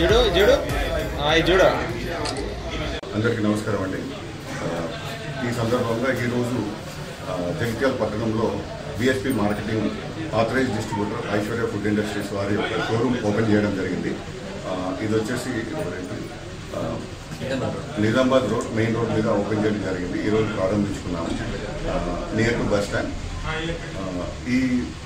చూడు చూడు ఆ, ఇది చూడు అందరికీ నమస్కారం అండి ఆ, ఈ సందర్భంగా ఈరోజు ఆ, జగిత్యాల పట్టణంలో BSP marketing authorize distributor Aishwarya food industries వారి యొక్క షోరూమ్ ఓపెన్ చేయడం జరిగింది ఆ, ఇది వచ్చేసి ఎవరండి? ఆ, నిజామాబాద్ రోడ్ మెయిన్ రోడ్ మీద ఓపెన్ చేయడం జరిగింది ఈరోజు ప్రారంభించుకున్నాము నియర్ టు బస్ స్టాండ్ ఆ, ఈ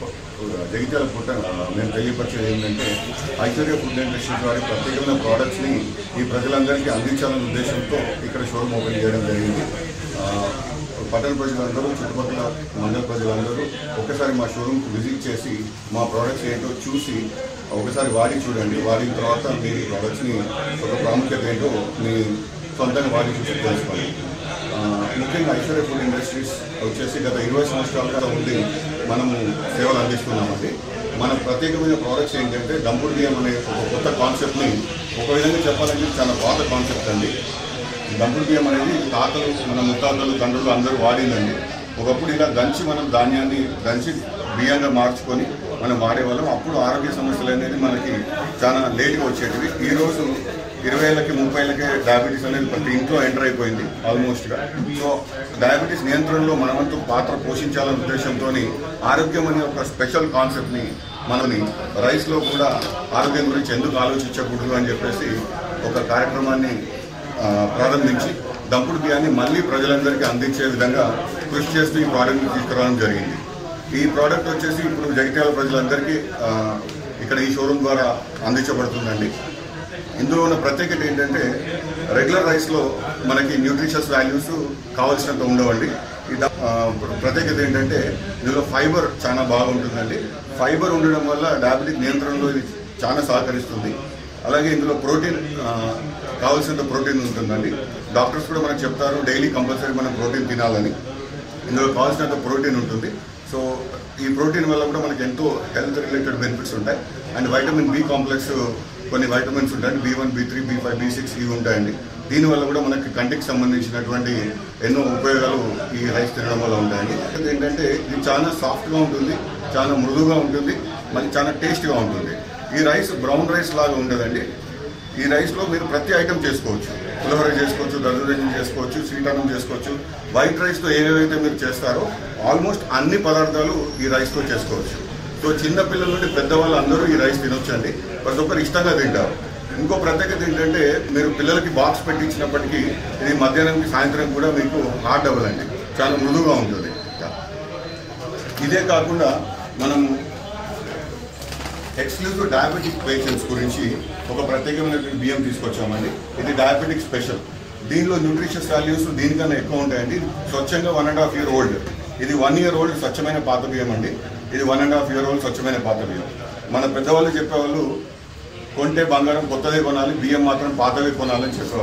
జగిత్యాల ఫుడ్ ఆ, మేము తెలియపరిచేది ఏంటంటే ఐశ్వర్య ఫుడ్ ఇండస్ట్రీస్ వారి ప్రత్యేకమైన ప్రోడక్ట్స్ని ఈ ప్రజలందరికీ అందించాలనే ఉద్దేశంతో ఇక్కడ షోరూమ్ ఓపెన్ చేయడం జరిగింది ఆ, పట్టణ ప్రజలందరూ చుట్టుపక్కల మండల ప్రజలందరూ ఒకసారి మా షోరూమ్కి విజిట్ చేసి మా ప్రోడక్ట్స్ ఏంటో చూసి ఒకసారి వాడి చూడండి వాడిన తర్వాత మీ ప్రోడక్ట్స్ని ఒక ప్రాముఖ్యత ఏంటో మీ సొంతంగా వాడి చూసి తెలుసుకోండి ఆ, ముఖ్యంగా ఐశ్వర్య ఫుడ్ ఇండస్ట్రీస్ వచ్చేసి గత ఇరవై సంవత్సరాలుగా ఉండి మనము సేవలు అందిస్తున్నామండి మన ప్రత్యేకమైన ప్రోడక్ట్స్ ఏంటంటే డంపుడు బియ్యం అనే ఒక కొత్త కాన్సెప్ట్ని ఒక విధంగా చెప్పాలంటే చాలా పాత కాన్సెప్ట్ అండి డంపుడు బియ్యం అనేది తాతలు మన ముత్తాతలు తండ్రులు అందరూ వాడిందండి ఒకప్పుడు ఇలా దంచి మనం ధాన్యాన్ని దంచి బియ్యంగా మార్చుకొని మనం వాడేవాళ్ళం అప్పుడు ఆరోగ్య సమస్యలు అనేది మనకి చాలా లేట్గా వచ్చేటివి ఈ రోజు ఇరవై ఏళ్ళకి ముప్పై ఏళ్ళకే డయాబెటీస్ అనేది ప్రతి ఇంట్లో ఎంటర్ అయిపోయింది ఆల్మోస్ట్గా సో డయాబెటీస్ నియంత్రణలో మనమంతు పాత్ర పోషించాలనే ఉద్దేశంతో ఆరోగ్యం అనే ఒక స్పెషల్ కాన్సెప్ట్ని మనని రైస్లో కూడా ఆరోగ్యం గురించి ఎందుకు ఆలోచించకూడదు అని చెప్పేసి ఒక కార్యక్రమాన్ని ఆ, ప్రారంభించి దంపుడు బియ్యాన్ని మళ్ళీ ప్రజలందరికీ అందించే విధంగా కృషి చేస్తూ ఈ ప్రోడక్ట్ని తీసుకురావడం జరిగింది ఈ ప్రోడక్ట్ వచ్చేసి ఇప్పుడు జగిత్యాల ప్రజలందరికీ ఆ, ఇక్కడ ఈ షోరూమ్ ద్వారా అందించబడుతుందండి ఇందులో ఉన్న ప్రత్యేకత ఏంటంటే రెగ్యులర్ రైస్లో మనకి న్యూట్రిషియస్ వాల్యూస్ కావాల్సినంత ఉండవండి ఈ ద- ఆ, ప్రత్యేకత ఏంటంటే ఇందులో ఫైబర్ చాలా బాగుంటుందండి ఫైబర్ ఉండడం వల్ల డయాబెటిక్ నియంత్రణలో ఇది చాలా సహకరిస్తుంది అలాగే ఇందులో ప్రోటీన్ ఆ, కావాల్సినంత ప్రోటీన్ ఉంటుందండి డాక్టర్స్ కూడా మనకు చెప్తారు డైలీ కంపల్సరీ మనం ప్రోటీన్ తినాలని ఇందులో కావాల్సినంత ప్రోటీన్ ఉంటుంది సో ఈ ప్రోటీన్ వల్ల కూడా మనకి ఎంతో హెల్త్ రిలేటెడ్ బెనిఫిట్స్ ఉంటాయి అండ్ వైటమిన్ బి కాంప్లెక్స్ కొన్ని వైటమిన్స్ ఉంటాయండి B one B three B five B six ఇవి ఉంటాయండి దీనివల్ల కూడా మనకి కంటికి సంబంధించినటువంటి ఎన్నో ఉపయోగాలు ఈ రైస్ తినడం వల్ల ఉంటాయండి అది ఏంటంటే ఇది చాలా సాఫ్ట్గా ఉంటుంది చాలా మృదువుగా ఉంటుంది మళ్ళీ చాలా టేస్ట్గా ఉంటుంది ఈ రైస్ బ్రౌన్ రైస్ లాగా ఉండదండి ఈ రైస్లో మీరు ప్రతి ఐటమ్ చేసుకోవచ్చు పులిహోర చేసుకోవచ్చు దర్దోజనం చేసుకోవచ్చు స్వీట్ అన్నం చేసుకోవచ్చు వైట్ రైస్తో ఏవేవైతే మీరు చేస్తారో ఆల్మోస్ట్ అన్ని పదార్థాలు ఈ రైస్తో చేసుకోవచ్చు సో చిన్న పిల్లల నుండి పెద్దవాళ్ళు అందరూ ఈ రైస్ తినొచ్చండి ప్రతి ఒక్కరు ఇష్టంగా తింటారు ఇంకో ప్రత్యేకత ఏంటంటే మీరు పిల్లలకి బాక్స్ పెట్టించినప్పటికీ ఇది మధ్యాహ్నానికి సాయంత్రం కూడా మీకు హార్డ్ అవ్వదండి చాలా మృదువుగా ఉంటుంది ఇదే కాకుండా మనం ఎక్స్క్లూజివ్ డయాబెటిక్ పేషెంట్స్ గురించి ఒక ప్రత్యేకమైనటువంటి బియ్యం తీసుకొచ్చామండి ఇది డయాబెటిక్ స్పెషల్ దీనిలో న్యూట్రిషియస్ వాల్యూస్ దీనికన్నా ఎక్కువ ఉంటాయండి స్వచ్ఛంగా one and half year old ఇది వన్ ఇయర్ ఓల్డ్ స్వచ్ఛమైన పాత బియ్యం అండి ఇది one and half year old స్వచ్ఛమైన పాత బియ్యం మన పెద్దవాళ్ళు చెప్పేవాళ్ళు కొంటే బంగారం కొత్తదే కొనాలి బియ్యం మాత్రం పాతవే కొనాలని చెప్పేవాళ్ళు